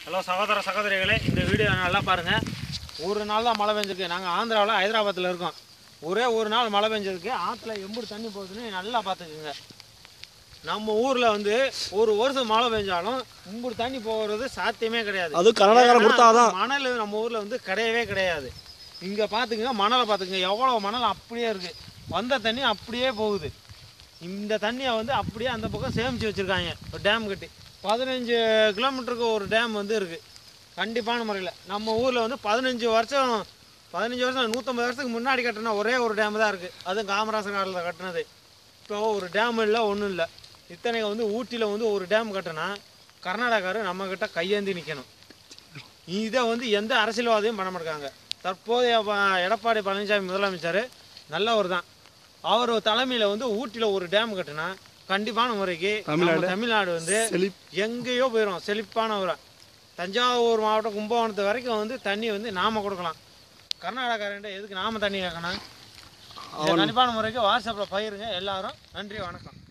hello சகோதர சகோதரிகளே இந்த வீடியோ நல்லா பாருங்கள் ஒரு நாள் தான் மழை பெஞ்சிருக்கு நாங்கள் ஆந்திராவில் ஹைதராபாத்தில் இருக்கோம் ஒரே ஒரு நாள் மழை பெஞ்சதுக்கு ஆற்றுல எம்புடு தண்ணி போகுதுன்னு நல்லா பார்த்துக்குங்க நம்ம ஊரில் வந்து ஒரு வருஷம் மழை பெஞ்சாலும் இம்புடு தண்ணி போகிறது சாத்தியமே கிடையாது அது கர்நாடகாரன் ஏன்னா, கொடுத்தாதான் மணல் நம்ம ஊரில் வந்து கிடையவே கிடையாது இங்கே பார்த்துக்குங்க மணலை பார்த்துக்குங்க எவ்வளோ மணல் அப்படியே இருக்குது வந்த தண்ணி அப்படியே போகுது இந்த தண்ணியை வந்து அப்படியே அந்த பக்கம் சேமித்து வச்சுருக்காங்க ஒரு டேம் கட்டி பதினஞ்சு கிலோமீட்டருக்கு ஒரு டேம் வந்து இருக்குது கண்டிப்பான முறையில் நம்ம ஊரில் வந்து பதினஞ்சு வருஷம் பதினஞ்சு வருஷம் நூற்றம்பது வருஷத்துக்கு முன்னாடி கட்டின ஒரே ஒரு டேம் தான் இருக்குது அதுவும் காமராசர் காலத்தில் கட்டினது இப்போ ஒரு டேம் இல்லை ஒன்றும் இல்லை இத்தனை வந்து ஊட்டியில் வந்து ஒரு டேம் கட்டினா கர்நாடகாரு நம்மக்கிட்ட கையேந்தி நிற்கணும் இதை வந்து எந்த அரசியல்வாதியும் பண்ண மாட்டாங்க தற்போதைய ப- எடப்பாடி பழனிசாமி முதலமைச்சர் நல்லவர் தான் அவர் தலைமையில் வந்து ஊட்டியில் ஒரு டேம் கட்டினா கண்டிப்பான முறைக்கு நம்ம தமிழ்நாடு தமிழ்நாடு வந்து செழிப் எங்கேயோ போயிடும் செழிப்பான ஊரா தஞ்சாவூர் மாவட்டம் கும்பகோணத்து வரைக்கும் வந்து தண்ணி வந்து நாம கொடுக்கலாம் கர்நாடகாரன்ட்ட எதுக்கு நாம தண்ணி கேட்கணும் இந்த கண்டிப்பான முறைக்கு வாட்ஸ்அப்பில் பயிருங்க எல்லாரும் நன்றி வணக்கம்